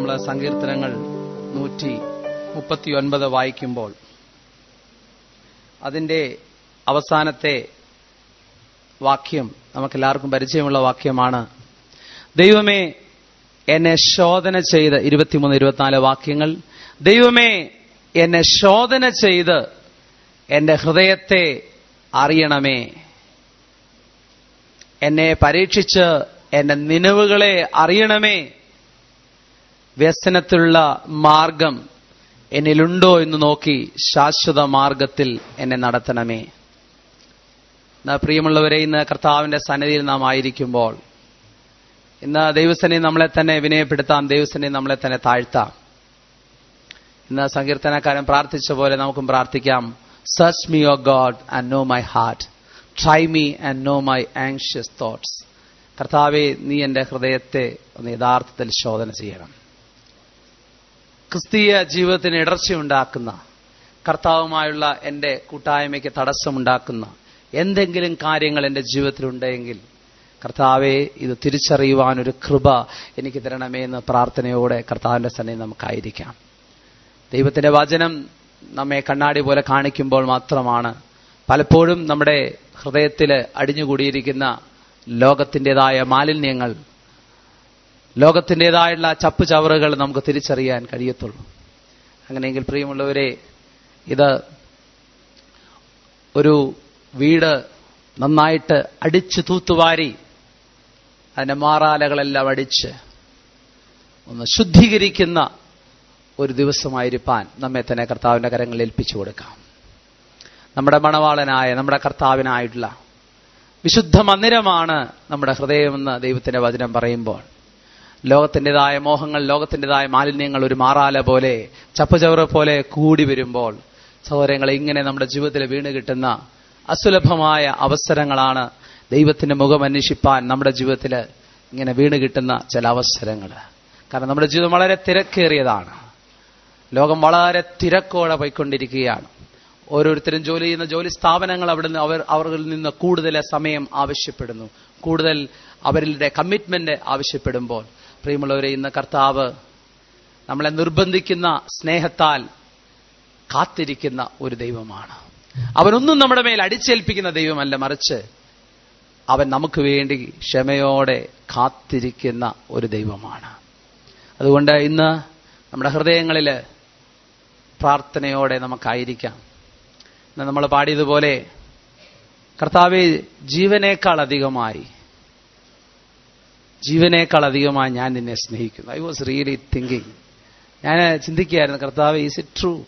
നമ്മൾ സങ്കീർത്തനങ്ങൾ നൂറ്റി മുപ്പത്തിയൊൻപത് വായിക്കുമ്പോൾ അതിന്റെ അവസാനത്തെ വാക്യം നമുക്കെല്ലാവർക്കും പരിചയമുള്ള വാക്യമാണ് ദൈവമേ എന്നെ ശോധന ചെയ്ത് ഇരുപത്തിമൂന്ന് ഇരുപത്തിനാല് വാക്യങ്ങൾ ദൈവമേ എന്നെ ശോധന ചെയ്ത് എന്റെ ഹൃദയത്തെ അറിയണമേ എന്നെ പരീക്ഷിച്ച് എന്റെ നിലവുകളെ അറിയണമേ വ്യസനത്തിലുള്ള മാർഗം എന്നിലുണ്ടോ എന്ന് നോക്കി ശാശ്വത മാർഗത്തിൽ എന്നെ നടത്തണമേ എന്നാ പ്രിയമുള്ളവരെ ഇന്ന് കർത്താവിന്റെ സന്നിധിയിൽ നാം ആയിരിക്കുമ്പോൾ ഇന്ന് ദൈവസനെ നമ്മളെ തന്നെ വിനയപ്പെടുത്താം ദൈവസനെ നമ്മളെ തന്നെ താഴ്ത്താം ഇന്ന് സങ്കീർത്തനക്കാരൻ പ്രാർത്ഥിച്ച പോലെ നമുക്കും പ്രാർത്ഥിക്കാം search me your God and know my heart try me and know my anxious thoughts കർത്താവെ നീ എന്റെ ഹൃദയത്തെ ഒന്ന് യഥാർത്ഥത്തിൽ ശോധന ചെയ്യണം ക്രിസ്തീയ ജീവിതത്തിന് ഇടർച്ചയുണ്ടാക്കുന്ന കർത്താവുമായുള്ള എന്റെ കൂട്ടായ്മയ്ക്ക് തടസ്സമുണ്ടാക്കുന്ന എന്തെങ്കിലും കാര്യങ്ങൾ എന്റെ ജീവിതത്തിലുണ്ടെങ്കിൽ കർത്താവെ ഇത് തിരിച്ചറിയുവാൻ ഒരു കൃപ എനിക്ക് തരണമേ എന്ന് പ്രാർത്ഥനയോടെ കർത്താവിന്റെ സന്നിധി നമുക്കായിരിക്കാം ദൈവത്തിന്റെ വചനം നമ്മെ കണ്ണാടി പോലെ കാണിക്കുമ്പോൾ മാത്രമാണ് പലപ്പോഴും നമ്മുടെ ഹൃദയത്തിൽ അടിഞ്ഞുകൂടിയിരിക്കുന്ന ലോകത്തിൻ്റെതായ മാലിന്യങ്ങൾ ലോകത്തിൻ്റെതായുള്ള ചപ്പ് ചവറുകൾ നമുക്ക് തിരിച്ചറിയാൻ കഴിയത്തുള്ളൂ അങ്ങനെയെങ്കിൽ പ്രിയമുള്ളവരെ ഇത് ഒരു വീട് നന്നായിട്ട് അടിച്ചു തൂത്തുവാരി അതിന്റെ മാറാലകളെല്ലാം അടിച്ച് ഒന്ന് ശുദ്ധീകരിക്കുന്ന ഒരു ദിവസമായിരിക്കാൻ നമ്മെ തന്നെ കർത്താവിന്റെ കരങ്ങളിൽ ഏൽപ്പിച്ചു കൊടുക്കാം നമ്മുടെ മണവാളനായ നമ്മുടെ കർത്താവിനായിട്ടുള്ള വിശുദ്ധ മന്ദിരമാണ് നമ്മുടെ ഹൃദയമെന്ന് ദൈവത്തിന്റെ വചനം പറയുമ്പോൾ ലോകത്തിൻ്റെതായ മോഹങ്ങൾ ലോകത്തിൻ്റെതായ മാലിന്യങ്ങൾ ഒരു മാറാല പോലെ ചപ്പുചവറ് പോലെ കൂടി വരുമ്പോൾ സഹോദരങ്ങളെ ഇങ്ങനെ നമ്മുടെ ജീവിതത്തിൽ വീണ് കിട്ടുന്ന അസുലഭമായ അവസരങ്ങളാണ് ദൈവത്തിന്റെ മുഖം അന്വേഷിപ്പാൻ നമ്മുടെ ജീവിതത്തിൽ ഇങ്ങനെ വീണ് കിട്ടുന്ന ചില അവസരങ്ങൾ കാരണം നമ്മുടെ ജീവിതം വളരെ തിരക്കേറിയതാണ് ലോകം വളരെ തിരക്കോടെ പോയിക്കൊണ്ടിരിക്കുകയാണ് ഓരോരുത്തരും ജോലി ചെയ്യുന്ന ജോലി സ്ഥാപനങ്ങൾ അവിടെ നിന്ന് അവർ അവരിൽ നിന്ന് കൂടുതൽ സമയം ആവശ്യപ്പെടുന്നു കൂടുതൽ അവരുടെ കമ്മിറ്റ്മെന്റ് ആവശ്യപ്പെടുമ്പോൾ പ്രിയമുള്ളവരെ ഇന്ന് കർത്താവ് നമ്മളെ നിർബന്ധിക്കുന്ന സ്നേഹത്താൽ കാത്തിരിക്കുന്ന ഒരു ദൈവമാണ് അവനൊന്നും നമ്മുടെ മേൽ അടിച്ചേൽപ്പിക്കുന്ന ദൈവമല്ല മറിച്ച് അവൻ നമുക്ക് വേണ്ടി ക്ഷമയോടെ കാത്തിരിക്കുന്ന ഒരു ദൈവമാണ് അതുകൊണ്ട് ഇന്ന് നമ്മുടെ ഹൃദയങ്ങളിൽ പ്രാർത്ഥനയോടെ നമുക്കായിരിക്കാം ഇന്ന് നമ്മൾ പാടിയതുപോലെ കർത്താവെ ജീവനേക്കാൾ അധികമായി ജീവനേക്കാൾ അധികമായി ഞാൻ നിന്നെ സ്നേഹിക്കുന്നു ഐ വാസ് റിയലി തിങ്കിങ് ഞാൻ ചിന്തിക്കുകയായിരുന്നു കർത്താവ് ഈസ് ഇറ്റ് ട്രൂ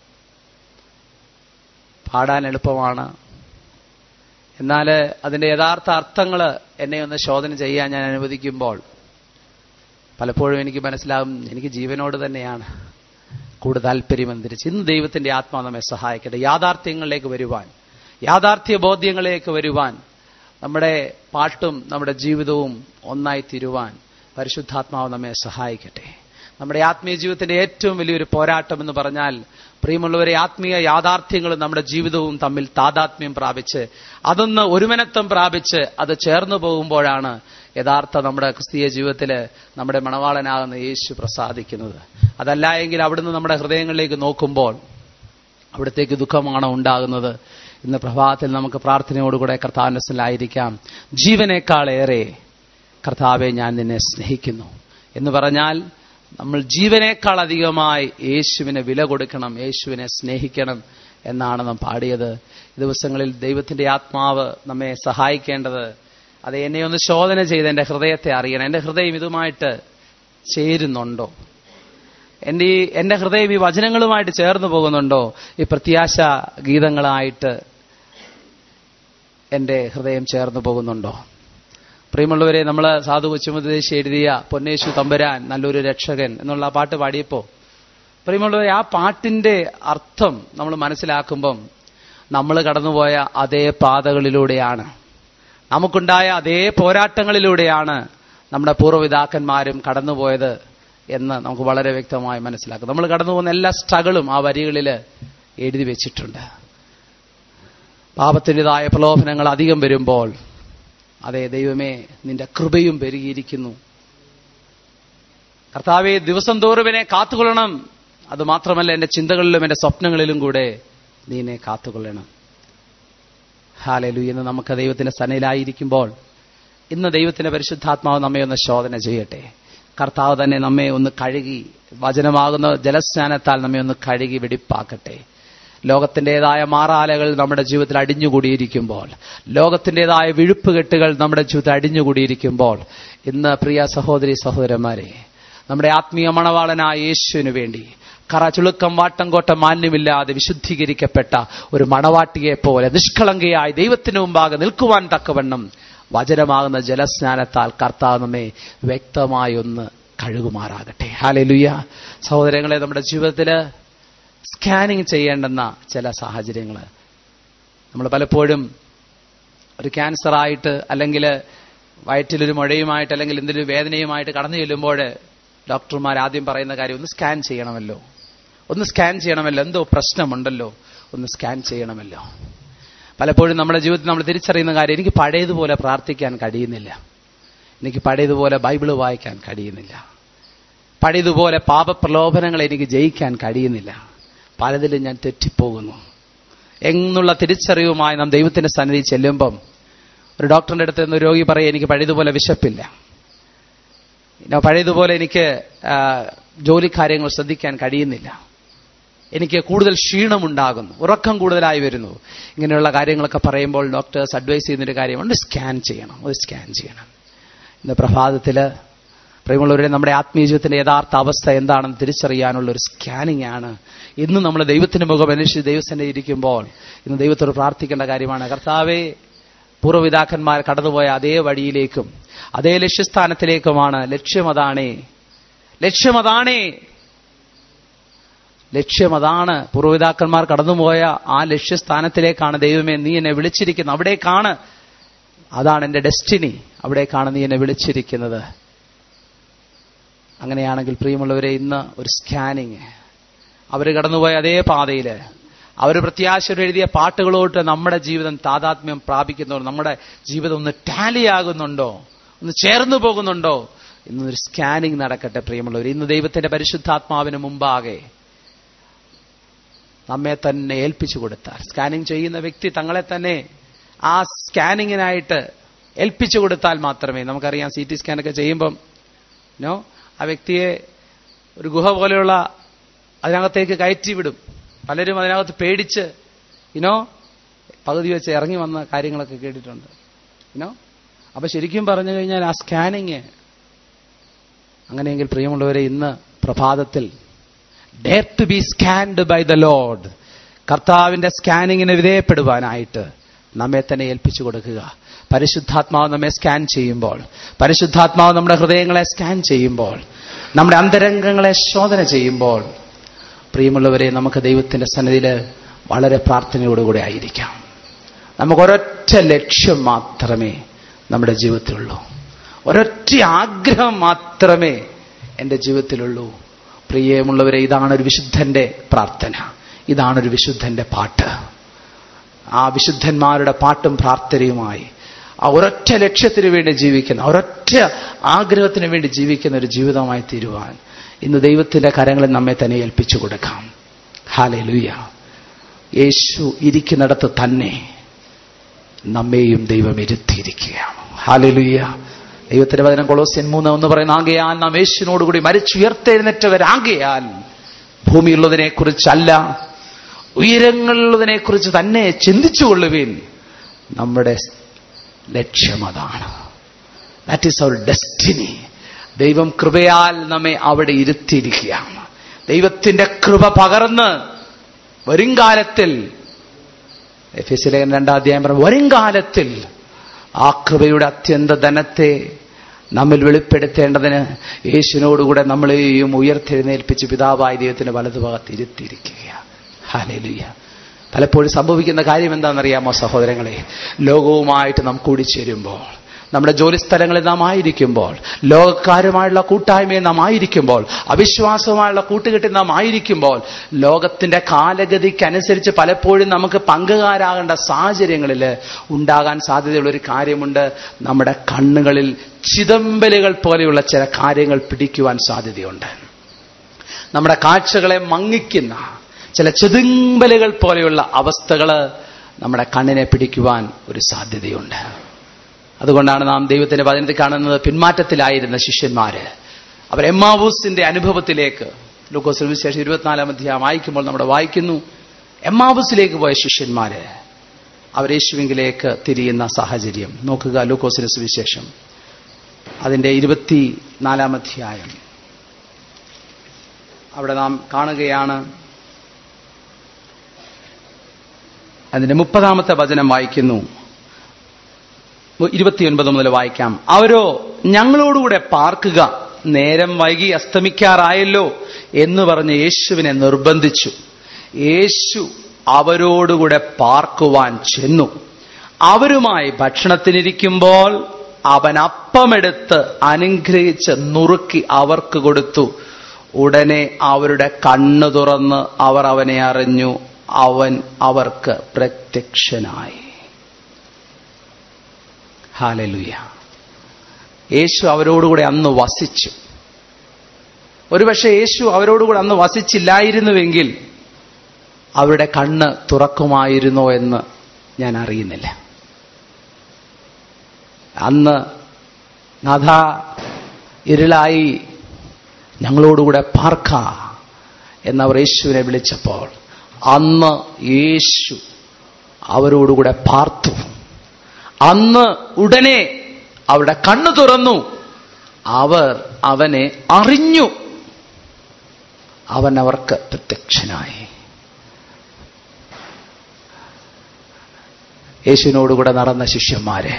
പാടാൻ എളുപ്പമാണ് എന്നാൽ അതിന്റെ യഥാർത്ഥ അർത്ഥങ്ങൾ എന്നെ ഒന്ന് ശോധന ചെയ്യാൻ ഞാൻ അനുവദിക്കുമ്പോൾ പലപ്പോഴും എനിക്ക് മനസ്സിലാകും എനിക്ക് ജീവനോട് തന്നെയാണ് കൂടുതൽ താല്പര്യമെന്തിരിച്ച് ഇന്ന് ദൈവത്തിന്റെ ആത്മാവ് നമ്മെ സഹായിക്കട്ടെ യാഥാർത്ഥ്യങ്ങളിലേക്ക് വരുവാൻ യാഥാർത്ഥ്യ ബോധ്യങ്ങളിലേക്ക് വരുവാൻ നമ്മുടെ പാട്ടും നമ്മുടെ ജീവിതവും ഒന്നായി തീരുവാൻ പരിശുദ്ധാത്മാവ് നമ്മെ സഹായിക്കട്ടെ നമ്മുടെ ആത്മീയ ജീവിതത്തിന്റെ ഏറ്റവും വലിയൊരു പോരാട്ടം എന്ന് പറഞ്ഞാൽ പ്രിയമുള്ളവരെ ആത്മീയ യാഥാർത്ഥ്യങ്ങളും നമ്മുടെ ജീവിതവും തമ്മിൽ താതാത്മ്യം പ്രാപിച്ച് അതൊന്ന് ഒരുമനത്വം പ്രാപിച്ച് അത് ചേർന്നു പോകുമ്പോഴാണ് യഥാർത്ഥ നമ്മുടെ ക്രിസ്തീയ ജീവിതത്തിൽ നമ്മുടെ മണവാളനാകുന്ന യേശു പ്രസാദിക്കുന്നത് അതല്ല എങ്കിൽ അവിടുന്ന് നമ്മുടെ ഹൃദയങ്ങളിലേക്ക് നോക്കുമ്പോൾ അവിടത്തേക്ക് ദുഃഖമാണ് ഉണ്ടാകുന്നത് ഇന്ന് പ്രഭാതത്തിൽ നമുക്ക് പ്രാർത്ഥനയോടുകൂടെ കർത്താവിന്റെ സ്ഥലായിരിക്കാം ജീവനേക്കാളേറെ കർത്താവെ ഞാൻ നിന്നെ സ്നേഹിക്കുന്നു എന്ന് പറഞ്ഞാൽ നമ്മൾ ജീവനേക്കാൾ അധികമായി യേശുവിനെ വില കൊടുക്കണം യേശുവിനെ സ്നേഹിക്കണം എന്നാണ് നാം പാടിയത് ദിവസങ്ങളിൽ ദൈവത്തിന്റെ ആത്മാവ് നമ്മെ സഹായിക്കേണ്ടത് അത് എന്നെ ഒന്ന് ശോധന ചെയ്ത് എൻ്റെ ഹൃദയത്തെ അറിയണം എൻ്റെ ഹൃദയം ഇതുമായിട്ട് ചേരുന്നുണ്ടോ എൻ്റെ ഈ എൻ്റെ ഹൃദയം ഈ വചനങ്ങളുമായിട്ട് ചേർന്ന് പോകുന്നുണ്ടോ ഈ പ്രത്യാശ ഗീതങ്ങളായിട്ട് എൻ്റെ ഹൃദയം ചേർന്ന് പോകുന്നുണ്ടോ പ്രിയമുള്ളവരെ നമ്മൾ സാധു കൊച്ചുമുദ്ദേശി എഴുതിയ പൊന്നേശു തമ്പുരാൻ നല്ലൊരു രക്ഷകൻ എന്നുള്ള ആ പാട്ട് പാടിയപ്പോൾ പ്രിയമുള്ളവരെ ആ പാട്ടിന്റെ അർത്ഥം നമ്മൾ മനസ്സിലാക്കുമ്പം നമ്മൾ കടന്നുപോയ അതേ പാതകളിലൂടെയാണ് നമുക്കുണ്ടായ അതേ പോരാട്ടങ്ങളിലൂടെയാണ് നമ്മുടെ പൂർവ്വപിതാക്കന്മാരും കടന്നുപോയത് എന്ന് നമുക്ക് വളരെ വ്യക്തമായി മനസ്സിലാക്കും നമ്മൾ കടന്നു പോകുന്ന എല്ലാ സ്ട്രഗിളും ആ വരികളിൽ എഴുതി വെച്ചിട്ടുണ്ട് പാപത്തിൻ്റെതായ പ്രലോഭനങ്ങൾ അധികം വരുമ്പോൾ അതെ ദൈവമേ നിന്റെ കൃപയും പെരുകിയിരിക്കുന്നു കർത്താവെ ദിവസം തോറും എന്നെ കാത്തുകൊള്ളണം അത് മാത്രമല്ല എന്റെ ചിന്തകളിലും എന്റെ സ്വപ്നങ്ങളിലും കൂടെ നീ എന്നെ കാത്തുകൊള്ളണം ഹാലലു എന്ന് നമുക്ക് ദൈവത്തിന്റെ സനയിലായിരിക്കുമ്പോൾ ഇന്ന് ദൈവത്തിന്റെ പരിശുദ്ധാത്മാവ് നമ്മെ ഒന്ന് ശോധന ചെയ്യട്ടെ കർത്താവ് തന്നെ നമ്മെ ഒന്ന് കഴുകി വചനമാകുന്ന ജലസ്നാനത്താൽ നമ്മെ ഒന്ന് കഴുകി വെടിപ്പാക്കട്ടെ ലോകത്തിൻ്റെതായ മാറാലകൾ നമ്മുടെ ജീവിതത്തിൽ അടിഞ്ഞുകൂടിയിരിക്കുമ്പോൾ ലോകത്തിൻ്റെതായ വിഴുപ്പുകെട്ടുകൾ നമ്മുടെ ജീവിതത്തിൽ അടിഞ്ഞുകൂടിയിരിക്കുമ്പോൾ ഇന്ന് പ്രിയ സഹോദരി സഹോദരന്മാരെ നമ്മുടെ ആത്മീയ മണവാളനായ യേശുവിന് വേണ്ടി കറ ചുളുക്കം വാട്ടം കോട്ട മാന്യമില്ലാതെ വിശുദ്ധീകരിക്കപ്പെട്ട ഒരു മണവാട്ടിയെ പോലെ നിഷ്കളങ്കയായി ദൈവത്തിന് മുമ്പാകെ നിൽക്കുവാൻ തക്കവണ്ണം വചനമാകുന്ന ജലസ്നാനത്താൽ കർത്താവ് നമ്മെ വ്യക്തമായി ഒന്ന് കഴുകുമാറാകട്ടെ ഹാലലുയ്യ സഹോദരങ്ങളെ നമ്മുടെ ജീവിതത്തിൽ സ്കാനിങ് ചെയ്യേണ്ടുന്ന ചില സാഹചര്യങ്ങൾ നമ്മൾ പലപ്പോഴും ഒരു ക്യാൻസർ ആയിട്ട് അല്ലെങ്കിൽ വയറ്റിലൊരു മുഴയുമായിട്ട് അല്ലെങ്കിൽ എന്തൊരു വേദനയുമായിട്ട് കടന്നു ചെല്ലുമ്പോൾ ഡോക്ടർമാർ ആദ്യം പറയുന്ന കാര്യം ഒന്ന് സ്കാൻ ചെയ്യണമല്ലോ ഒന്ന് സ്കാൻ ചെയ്യണമല്ലോ എന്തോ പ്രശ്നമുണ്ടല്ലോ ഒന്ന് സ്കാൻ ചെയ്യണമല്ലോ പലപ്പോഴും നമ്മുടെ ജീവിതത്തിൽ നമ്മൾ തിരിച്ചറിയുന്ന കാര്യം എനിക്ക് പഴയതുപോലെ പ്രാർത്ഥിക്കാൻ കഴിയുന്നില്ല എനിക്ക് പഴയതുപോലെ ബൈബിള് വായിക്കാൻ കഴിയുന്നില്ല പഴയതുപോലെ പാപപ്രലോഭനങ്ങൾ എനിക്ക് ജയിക്കാൻ കഴിയുന്നില്ല പലതിലും ഞാൻ തെറ്റിപ്പോകുന്നു എന്നുള്ള തിരിച്ചറിവുമായി നാം ദൈവത്തിന്റെ സന്നിധി ചെല്ലുമ്പം ഒരു ഡോക്ടറിന്റെ അടുത്ത് നിന്ന് രോഗി പറയും എനിക്ക് പഴയതുപോലെ വിശപ്പില്ല പഴയതുപോലെ എനിക്ക് ജോലി കാര്യങ്ങൾ ശ്രദ്ധിക്കാൻ കഴിയുന്നില്ല എനിക്ക് കൂടുതൽ ക്ഷീണമുണ്ടാകുന്നു ഉറക്കം കൂടുതലായി വരുന്നു ഇങ്ങനെയുള്ള കാര്യങ്ങളൊക്കെ പറയുമ്പോൾ ഡോക്ടേഴ്സ് അഡ്വൈസ് ചെയ്യുന്നൊരു കാര്യം ഒന്ന് സ്കാൻ ചെയ്യണം ഒരു സ്കാൻ ചെയ്യണം ഇന്ന് പ്രഭാതത്തിൽ പ്രിയമുള്ളവരെ നമ്മുടെ ആത്മീയ ജീവിതത്തിന്റെ യഥാർത്ഥ അവസ്ഥ എന്താണെന്ന് തിരിച്ചറിയാനുള്ള ഒരു സ്കാനിങ് ആണ് ഇന്ന് നമ്മൾ ദൈവത്തിന്റെ മുഖം അന്വേഷിച്ച് ദൈവസന്നെ ഇരിക്കുമ്പോൾ ഇന്ന് ദൈവത്തോട് പ്രാർത്ഥിക്കേണ്ട കാര്യമാണ് കർത്താവെ പൂർവ്വപിതാക്കന്മാർ കടന്നുപോയ അതേ വഴിയിലേക്കും അതേ ലക്ഷ്യസ്ഥാനത്തിലേക്കുമാണ് ലക്ഷ്യമതാണേ ലക്ഷ്യമതാണേ ലക്ഷ്യമതാണ് പൂർവ്വപിതാക്കന്മാർ കടന്നുപോയ ആ ലക്ഷ്യസ്ഥാനത്തിലേക്കാണ് ദൈവമേ നീ എന്നെ വിളിച്ചിരിക്കുന്നത് അവിടേക്കാണ് അതാണ് എൻ്റെ ഡെസ്റ്റിനി അവിടേക്കാണ് നീ എന്നെ വിളിച്ചിരിക്കുന്നത് അങ്ങനെയാണെങ്കിൽ പ്രിയമുള്ളവരെ ഇന്ന് ഒരു സ്കാനിങ് അവർ കടന്നുപോയ അതേ പാതയിൽ അവർ പ്രത്യാശയോട് എഴുതിയ പാട്ടുകളോട്ട് നമ്മുടെ ജീവിതം താതാത്മ്യം പ്രാപിക്കുന്നുണ്ടോ നമ്മുടെ ജീവിതം ഒന്ന് ടാലിയാകുന്നുണ്ടോ ഒന്ന് ചേർന്നു പോകുന്നുണ്ടോ ഇന്നൊരു സ്കാനിങ് നടക്കട്ടെ പ്രിയമുള്ളവർ ഇന്ന് ദൈവത്തിന്റെ പരിശുദ്ധാത്മാവിന് മുമ്പാകെ നമ്മെ തന്നെ ഏൽപ്പിച്ചു കൊടുത്താൽ സ്കാനിങ് ചെയ്യുന്ന വ്യക്തി തങ്ങളെ തന്നെ ആ സ്കാനിങ്ങിനായിട്ട് ഏൽപ്പിച്ചു കൊടുത്താൽ മാത്രമേ നമുക്കറിയാം സി ടി സ്കാനൊക്കെ ചെയ്യുമ്പം നോ ആ വ്യക്തിയെ ഒരു ഗുഹ പോലെയുള്ള അതിനകത്തേക്ക് കയറ്റി വിടും പലരും അതിനകത്ത് പേടിച്ച് ഇനോ പകുതി വെച്ച് ഇറങ്ങി വന്ന കാര്യങ്ങളൊക്കെ കേട്ടിട്ടുണ്ട് ഇനോ അപ്പൊ ശരിക്കും പറഞ്ഞു കഴിഞ്ഞാൽ ആ സ്കാനിങ് അങ്ങനെയെങ്കിൽ പ്രിയമുള്ളവരെ ഇന്ന് പ്രഭാതത്തിൽ dare to be scanned by the Lord കർത്താവിന്റെ സ്കാനിങ്ങിന് വിധേയപ്പെടുവാനായിട്ട് നമ്മെ തന്നെ ഏൽപ്പിച്ചു കൊടുക്കുക പരിശുദ്ധാത്മാവ് നമ്മെ സ്കാൻ ചെയ്യുമ്പോൾ പരിശുദ്ധാത്മാവ് നമ്മുടെ ഹൃദയങ്ങളെ സ്കാൻ ചെയ്യുമ്പോൾ നമ്മുടെ അന്തരംഗങ്ങളെ ശോധന ചെയ്യുമ്പോൾ പ്രിയമുള്ളവരെ നമുക്ക് ദൈവത്തിന്റെ സന്നിധിയിൽ വളരെ പ്രാർത്ഥനയോടുകൂടെ ആയിരിക്കാം നമുക്ക് ഒരൊറ്റ ലക്ഷ്യം മാത്രമേ നമ്മുടെ ജീവിതത്തിലുള്ളൂ ഒരൊറ്റ ആഗ്രഹം മാത്രമേ എൻ്റെ ജീവിതത്തിലുള്ളൂ പ്രിയമുള്ളവരെ ഇതാണ് ഒരു വിശുദ്ധന്റെ പ്രാർത്ഥന ഇതാണ് ഒരു വിശുദ്ധന്റെ പാട്ട് ആ വിശുദ്ധന്മാരുടെ പാട്ടും പ്രാർത്ഥനയുമായി ആ ഒരൊറ്റ ലക്ഷ്യത്തിന് വേണ്ടി ജീവിക്കുന്ന ഒരൊറ്റ ആഗ്രഹത്തിന് വേണ്ടി ജീവിക്കുന്ന ഒരു ജീവിതമായി തീരുവാൻ ഇന്ന് ദൈവത്തിന്റെ കരങ്ങളിൽ നമ്മെ തന്നെ ഏൽപ്പിച്ചു കൊടുക്കാം ഹാലെ ലുയ്യ യേശു ഇരിക്കുന്നിടത്ത് തന്നെ നമ്മെയും ദൈവം ഇരുത്തിയിരിക്കുകയാണ് ഹാലെ ലുയ്യ ദൈവത്തിന്റെ വചനം കൊളോസ്യൻ മൂന്ന് എന്ന് പറയുന്ന ആകയാൽ നാം യേശുവിനോടുകൂടി മരിച്ചുയർത്തെഴുന്നേറ്റവരാകയാൽ ഭൂമിയുള്ളതിനെ കുറിച്ചല്ല ഉയരങ്ങളുള്ളതിനെ കുറിച്ച് തന്നെ ചിന്തിച്ചുകൊള്ളുവീൻ നമ്മുടെ ലക്ഷ്യം അതാണ് ദാറ്റ് ഈസ് അവർ ഡെസ്റ്റിനി ദൈവം കൃപയാൽ നമ്മെ അവിടെ ഇരുത്തിയിരിക്കുകയാണ് ദൈവത്തിന്റെ കൃപ പകർന്ന് വരുംകാലത്തിൽ എഫ് എസ് ലേഖൻ രണ്ടാം അധ്യായം പറഞ്ഞു വരുംകാലത്തിൽ ആ കൃപയുടെ അത്യന്ത ധനത്തെ നമ്മിൽ വെളിപ്പെടുത്തേണ്ടതിന് യേശുവിനോടുകൂടെ നമ്മളെയും ഉയർത്തെഴുന്നേൽപ്പിച്ച് പിതാവായ ദൈവത്തിന്റെ വലതുഭാഗത്ത് ഇരുത്തിയിരിക്കുകയാണ് ഹാലേലുയ്യ പലപ്പോഴും സംഭവിക്കുന്ന കാര്യം എന്താണെന്നറിയാമോ സഹോദരങ്ങളെ ലോകവുമായിട്ട് നാം കൂടിച്ചേരുമ്പോൾ നമ്മുടെ ജോലിസ്ഥലങ്ങളിൽ നാം ആയിരിക്കുമ്പോൾ ലോകക്കാരുമായുള്ള കൂട്ടായ്മയിൽ നാം ആയിരിക്കുമ്പോൾ അവിശ്വാസവുമായുള്ള കൂട്ടുകെട്ടിൽ നാം ആയിരിക്കുമ്പോൾ ലോകത്തിന്റെ കാലഗതിക്കനുസരിച്ച് പലപ്പോഴും നമുക്ക് പങ്കുകാരാകേണ്ട സാഹചര്യങ്ങളിൽ ഉണ്ടാകാൻ സാധ്യതയുള്ള ഒരു കാര്യമുണ്ട് നമ്മുടെ കണ്ണുകളിൽ ചിദംബലുകൾ പോലെയുള്ള ചില കാര്യങ്ങൾ പിടിക്കുവാൻ സാധ്യതയുണ്ട് നമ്മുടെ കാഴ്ചകളെ മങ്ങിക്കുന്ന ചില ചെതുമ്പലുകൾ പോലെയുള്ള അവസ്ഥകൾ നമ്മുടെ കണ്ണിനെ പിടിക്കുവാൻ ഒരു സാധ്യതയുണ്ട് അതുകൊണ്ടാണ് നാം ദൈവത്തിന്റെ വചനത്തിൽ കാണുന്നത് പിന്മാറ്റത്തിലായിരുന്ന ശിഷ്യന്മാര് അവർ എമ്മാവൂസിന്റെ അനുഭവത്തിലേക്ക് ലൂക്കോസ് വിശേഷം ഇരുപത്തിനാലാം അധ്യായം വായിക്കുമ്പോൾ നമ്മുടെ വായിക്കുന്നു എമ്മാവൂസിലേക്ക് പോയ ശിഷ്യന്മാര് അവർ യേശുവിങ്കിലേക്ക് തിരിയുന്ന സാഹചര്യം നോക്കുക ലൂക്കോസിന് സുവിശേഷം അതിന്റെ ഇരുപത്തി നാലാം അധ്യായം അവിടെ നാം കാണുകയാണ് അതിന്റെ മുപ്പതാമത്തെ വചനം വായിക്കുന്നു ഇരുപത്തിയൊൻപത് മുതൽ വായിക്കാം അവരോ ഞങ്ങളോടുകൂടെ പാർക്കുക നേരം വൈകി അസ്തമിക്കാറായല്ലോ എന്ന് പറഞ്ഞ് യേശുവിനെ നിർബന്ധിച്ചു യേശു അവരോടുകൂടെ പാർക്കുവാൻ ചെന്നു അവരുമായി ഭക്ഷണത്തിനിരിക്കുമ്പോൾ അവൻ അപ്പമെടുത്ത് അനുഗ്രഹിച്ച് നുറുക്കി അവർക്ക് കൊടുത്തു ഉടനെ അവരുടെ കണ്ണു തുറന്ന് അവർ അവനെ അറിഞ്ഞു അവൻ അവർക്ക് പ്രത്യക്ഷനായി ഹാലലുയ യേശു അവരോടുകൂടെ അന്ന് വസിച്ചു ഒരുപക്ഷെ യേശു അവരോടുകൂടെ അന്ന് വസിച്ചില്ലായിരുന്നുവെങ്കിൽ അവരുടെ കണ്ണ് തുറക്കുമായിരുന്നോ എന്ന് ഞാൻ അറിയുന്നില്ല അന്ന് നാഥ ഇരുളായി ഞങ്ങളോടുകൂടെ പാർക്ക എന്നവർ യേശുവിനെ വിളിച്ചപ്പോൾ അന്ന് യേശു അവരോടുകൂടെ പാർത്തു അന്ന് ഉടനെ അവരുടെ കണ്ണു തുറന്നു അവർ അവനെ അറിഞ്ഞു അവൻ അവർക്ക് പ്രത്യക്ഷനായി യേശുവിനോടുകൂടെ നടന്ന ശിഷ്യന്മാര്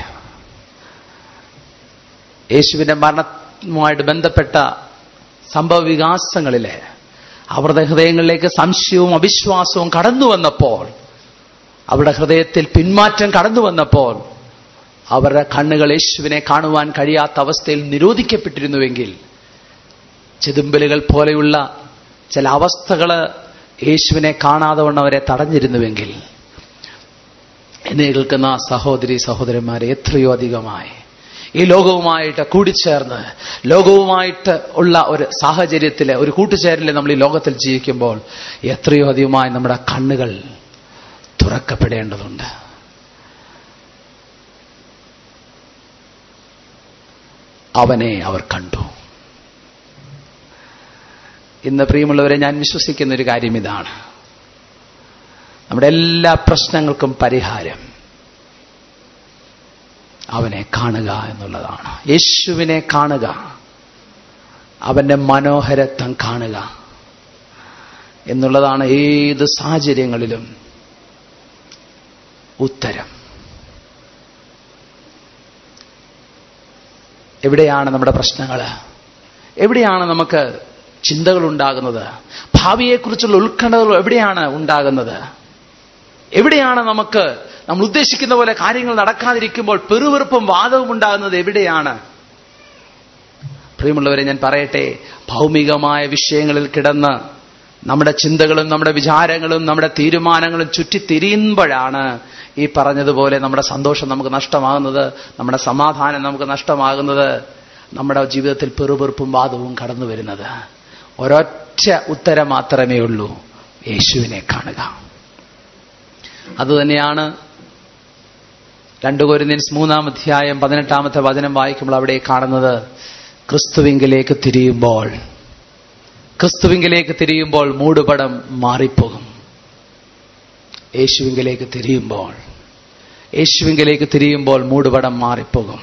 യേശുവിന്റെ മരണവുമായിട്ട് ബന്ധപ്പെട്ട സംഭവ വികാസങ്ങളിലെ അവരുടെ ഹൃദയങ്ങളിലേക്ക് സംശയവും അവിശ്വാസവും കടന്നു വന്നപ്പോൾ അവരുടെ ഹൃദയത്തിൽ പിന്മാറ്റം കടന്നു വന്നപ്പോൾ അവരുടെ കണ്ണുകൾ യേശുവിനെ കാണുവാൻ കഴിയാത്ത അവസ്ഥയിൽ നിരോധിക്കപ്പെട്ടിരുന്നുവെങ്കിൽ ചെതുമ്പലുകൾ പോലെയുള്ള ചില അവസ്ഥകൾ യേശുവിനെ കാണാതെ വണ്ണം അവരെ തടഞ്ഞിരുന്നുവെങ്കിൽ എന്നെ കേൾക്കുന്ന സഹോദരി സഹോദരന്മാരെ എത്രയോ അധികമായി ഈ ലോകവുമായിട്ട് കൂടിച്ചേർന്ന് ലോകവുമായിട്ട് ഉള്ള ഒരു സാഹചര്യത്തിൽ ഒരു കൂട്ടുചേരലിൽ നമ്മൾ ഈ ലോകത്തിൽ ജീവിക്കുമ്പോൾ എത്രയോ അധികമായി നമ്മുടെ കണ്ണുകൾ തുറക്കപ്പെടേണ്ടതുണ്ട് അവനെ അവർ കണ്ടു ഇന്ന് പ്രിയമുള്ളവരെ ഞാൻ വിശ്വസിക്കുന്ന ഒരു കാര്യം ഇതാണ് നമ്മുടെ എല്ലാ പ്രശ്നങ്ങൾക്കും പരിഹാരം അവനെ കാണുക എന്നുള്ളതാണ് യേശുവിനെ കാണുക അവന്റെ മനോഹരത്വം കാണുക എന്നുള്ളതാണ് ഏത് സാഹചര്യങ്ങളിലും ഉത്തരം എവിടെയാണ് നമ്മുടെ പ്രശ്നങ്ങൾ എവിടെയാണ് നമുക്ക് ചിന്തകൾ ഉണ്ടാകുന്നത് ഭാവിയെക്കുറിച്ചുള്ള ഉത്കണ്ഠകൾ എവിടെയാണ് ഉണ്ടാകുന്നത് എവിടെയാണ് നമുക്ക് നമ്മൾ ഉദ്ദേശിക്കുന്ന പോലെ കാര്യങ്ങൾ നടക്കാതിരിക്കുമ്പോൾ പെറുവെറുപ്പും വാദവും ഉണ്ടാകുന്നത് എവിടെയാണ് പ്രിയമുള്ളവരെ ഞാൻ പറയട്ടെ ഭൗമികമായ വിഷയങ്ങളിൽ കിടന്ന് നമ്മുടെ ചിന്തകളും നമ്മുടെ വിചാരങ്ങളും നമ്മുടെ തീരുമാനങ്ങളും ചുറ്റിത്തിരിയുമ്പോഴാണ് ഈ പറഞ്ഞതുപോലെ നമ്മുടെ സന്തോഷം നമുക്ക് നഷ്ടമാകുന്നത് നമ്മുടെ സമാധാനം നമുക്ക് നഷ്ടമാകുന്നത് നമ്മുടെ ജീവിതത്തിൽ പെറുപെറുപ്പും വാദവും കടന്നു വരുന്നത് ഒരൊറ്റ ഉത്തരം മാത്രമേ ഉള്ളൂ യേശുവിനെ കാണുക അതുതന്നെയാണ് രണ്ടു കോരിന്ത്യൻസ് മൂന്നാം അധ്യായം പതിനെട്ടാമത്തെ വചനം വായിക്കുമ്പോൾ അവിടെ കാണുന്നത് ക്രിസ്തുവിങ്കിലേക്ക് തിരിയുമ്പോൾ ക്രിസ്തുവിങ്കിലേക്ക് തിരിയുമ്പോൾ മൂടുപടം മാറിപ്പോകും യേശുവിങ്കിലേക്ക് തിരിയുമ്പോൾ യേശുവിങ്കിലേക്ക് തിരിയുമ്പോൾ മൂടുപടം മാറിപ്പോകും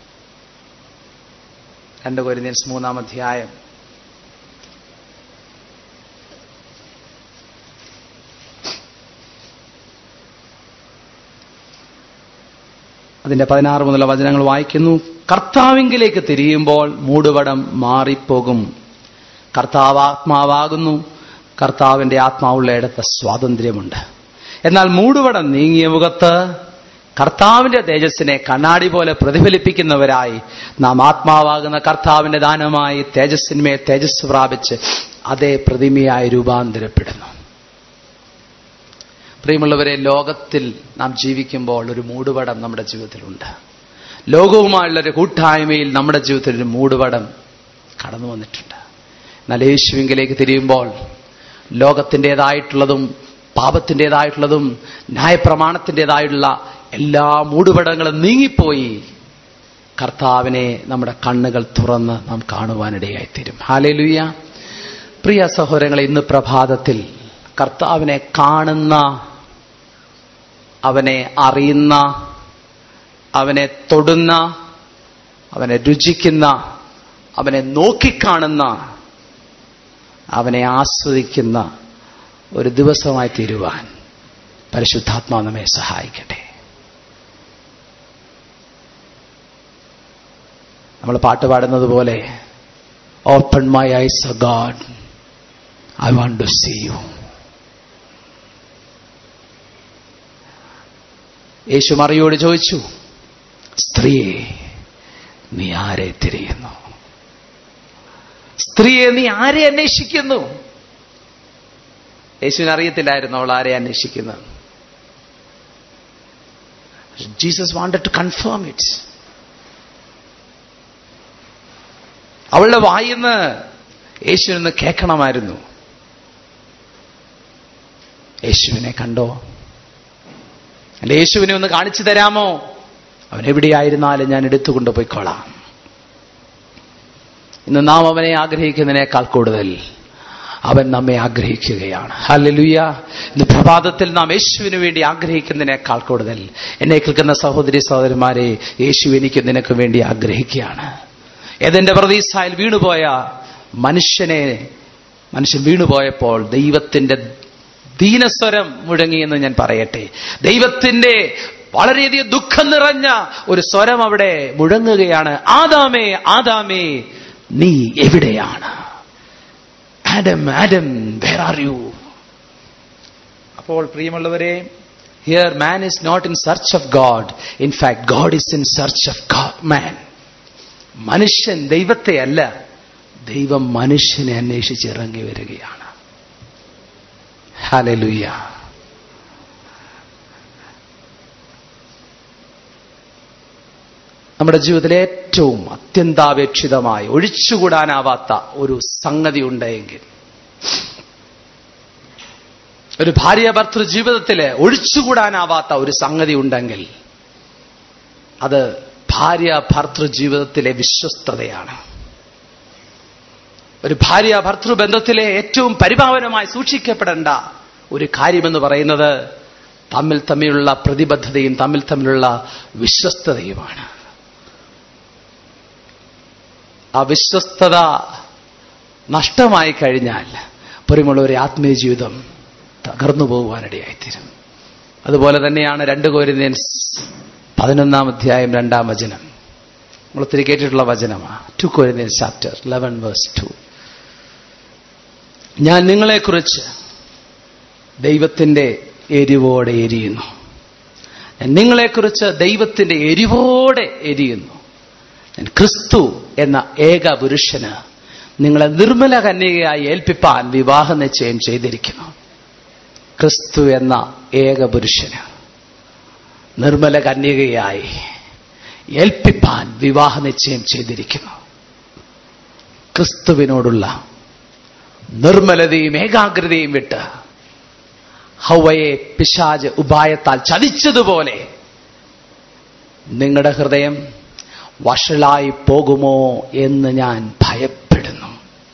രണ്ട് കോരിന്ത്യൻസ് മൂന്നാം അധ്യായം അതിന്റെ പതിനാറ് മുതലുള്ള വചനങ്ങൾ വായിക്കുന്നു കർത്താവിങ്കിലേക്ക് തിരിയുമ്പോൾ മൂടുപടം മാറിപ്പോകും കർത്താവ് ആത്മാവാകുന്നു കർത്താവിന്റെ ആത്മാവുള്ള ഇടത്ത് സ്വാതന്ത്ര്യമുണ്ട് എന്നാൽ മൂടുപടം നീങ്ങിയ മുഖത്ത് കർത്താവിന്റെ തേജസ്സിനെ കണ്ണാടി പോലെ പ്രതിഫലിപ്പിക്കുന്നവരായി നാം ആത്മാവാകുന്ന കർത്താവിന്റെ ദാനമായി തേജസ്സിന്മേൽ തേജസ് പ്രാപിച്ച് അതേ പ്രതിമയായി രൂപാന്തരപ്പെടുന്നു പ്രിയമുള്ളവരെ ലോകത്തിൽ നാം ജീവിക്കുമ്പോൾ ഒരു മൂടുപടം നമ്മുടെ ജീവിതത്തിലുണ്ട് ലോകവുമായുള്ള ഒരു കൂട്ടായ്മയിൽ നമ്മുടെ ജീവിതത്തിൽ ഒരു മൂടുപടം കടന്നു വന്നിട്ടുണ്ട് എന്നാൽ യേശുവിങ്കിലേക്ക് തിരിയുമ്പോൾ ലോകത്തിൻ്റെതായിട്ടുള്ളതും പാപത്തിൻ്റെതായിട്ടുള്ളതും ന്യായപ്രമാണത്തിൻ്റെതായിട്ടുള്ള എല്ലാ മൂടുപടങ്ങളും നീങ്ങിപ്പോയി കർത്താവിനെ നമ്മുടെ കണ്ണുകൾ തുറന്ന് നാം കാണുവാനിടയായിത്തീരും ഹാലേലുയ്യ പ്രിയ സഹോദരങ്ങളെ ഇന്ന് പ്രഭാതത്തിൽ കർത്താവിനെ കാണുന്ന അവനെ അറിയുന്ന അവനെ തൊടുന്ന അവനെ രുചിക്കുന്ന അവനെ നോക്കിക്കാണുന്ന അവനെ ആസ്വദിക്കുന്ന ഒരു ദിവസമായി തീരുവാൻ പരിശുദ്ധാത്മാ നമ്മെ സഹായിക്കട്ടെ നമ്മൾ പാട്ട് പാടുന്നത് പോലെ open my eyes O God I want to see you യേശു മറിയോട് ചോദിച്ചു സ്ത്രീയെ നീ ആരെ തിരിയുന്നു സ്ത്രീയെ നീ ആരെ അന്വേഷിക്കുന്നു യേശുവിന് അറിയത്തില്ലായിരുന്നു അവൾ ആരെ അന്വേഷിക്കുന്നത് Jesus wanted to confirm it's അവളുടെ വായിന്ന് യേശുവിന് കേൾക്കണമായിരുന്നു യേശുവിനെ കണ്ടോ അല്ല യേശുവിനെ ഒന്ന് കാണിച്ചു തരാമോ അവൻ എവിടെയായിരുന്നാലും ഞാൻ എടുത്തുകൊണ്ട് പോയിക്കോളാം ഇന്ന് നാം അവനെ ആഗ്രഹിക്കുന്നതിനേക്കാൾ കൂടുതൽ അവൻ നമ്മെ ആഗ്രഹിക്കുകയാണ് ഹല്ലേലൂയ ഇന്ന് പ്രഭാതത്തിൽ നാം യേശുവിന് വേണ്ടി ആഗ്രഹിക്കുന്നതിനേക്കാൾ കൂടുതൽ എന്നെ കേൾക്കുന്ന സഹോദരി സഹോദരന്മാരെ യേശു എനിക്ക് നിനക്ക് വേണ്ടി ആഗ്രഹിക്കുകയാണ് ഏതെന്റെ പ്രതീസായിൽ വീണുപോയ മനുഷ്യനെ മനുഷ്യൻ വീണുപോയപ്പോൾ ദൈവത്തിന്റെ ദീനസ്വരം മുഴങ്ങിയെന്ന് ഞാൻ പറയട്ടെ ദൈവത്തിന്റെ വളരെയധികം ദുഃഖം നിറഞ്ഞ ഒരു സ്വരം അവിടെ മുഴങ്ങുകയാണ് ആദാമേ ആദാമേ നീ എവിടെയാണ് Adam Adam where are you അപ്പോൾ പ്രിയമുള്ളവരെ here man is not in search of God in fact God is in search of man മനുഷ്യൻ ദൈവത്തെ അല്ല ദൈവം മനുഷ്യനെ അന്വേഷിച്ച് ഇറങ്ങി വരികയാണ് ഹലലുയ്യ നമ്മുടെ ജീവിതത്തിൽ ഏറ്റവും അത്യന്താപേക്ഷിതമായി ഒഴിച്ചുകൂടാനാവാത്ത ഒരു സംഗതി ഉണ്ടെങ്കിൽ ഒരു ഭാര്യ ഭർത്തൃ ജീവിതത്തിൽ ഒഴിച്ചുകൂടാനാവാത്ത ഒരു സംഗതി ഉണ്ടെങ്കിൽ അത് ഭാര്യ ഭർത്തൃ ജീവിതത്തിലെ വിശ്വസ്തതയാണ് ഒരു ഭാര്യ ഭർത്തൃ ബന്ധത്തിലെ ഏറ്റവും പരിപാവനമായി സൂക്ഷിക്കപ്പെടേണ്ട ഒരു കാര്യമെന്ന് പറയുന്നത് തമ്മിൽ തമ്മിലുള്ള പ്രതിബദ്ധതയും തമ്മിൽ തമ്മിലുള്ള വിശ്വസ്തതയുമാണ് ആ വിശ്വസ്തത നഷ്ടമായി കഴിഞ്ഞാൽ പുറമുള്ള ഒരു ആത്മീയ ജീവിതം തകർന്നു പോകുവാനിടയായിത്തീരും അതുപോലെ തന്നെയാണ് രണ്ട് കോരിന്ത്യൻസ് പതിനൊന്നാം അധ്യായം രണ്ടാം വചനം നമ്മൾ ഒത്തിരി കേട്ടിട്ടുള്ള വചനമാണ് two Corinthians chapter eleven verse two ഞാൻ നിങ്ങളെക്കുറിച്ച് ദൈവത്തിന്റെ എരിവോടെ എരിയുന്നു ഞാൻ നിങ്ങളെക്കുറിച്ച് ദൈവത്തിന്റെ എരിവോടെ എരിയുന്നു ഞാൻ ക്രിസ്തു എന്ന ഏക പുരുഷന് നിങ്ങളെ നിർമ്മല കന്യകയായി ഏൽപ്പിപ്പാൻ വിവാഹ നിശ്ചയം ചെയ്തിരിക്കുന്നു ക്രിസ്തു എന്ന ഏക പുരുഷന് നിർമ്മല കന്യകയായി ഏൽപ്പിപ്പാൻ വിവാഹ നിശ്ചയം ചെയ്തിരിക്കുന്നു ക്രിസ്തുവിനോടുള്ള നിർമ്മലതയും ഏകാഗ്രതയും വിട്ട് ഹൗവയെ പിശാജ് ഉപായത്താൽ ചതിച്ചതുപോലെ നിങ്ങളുടെ ഹൃദയം വഷളായി പോകുമോ എന്ന് ഞാൻ ഭയപ്പെടുന്നു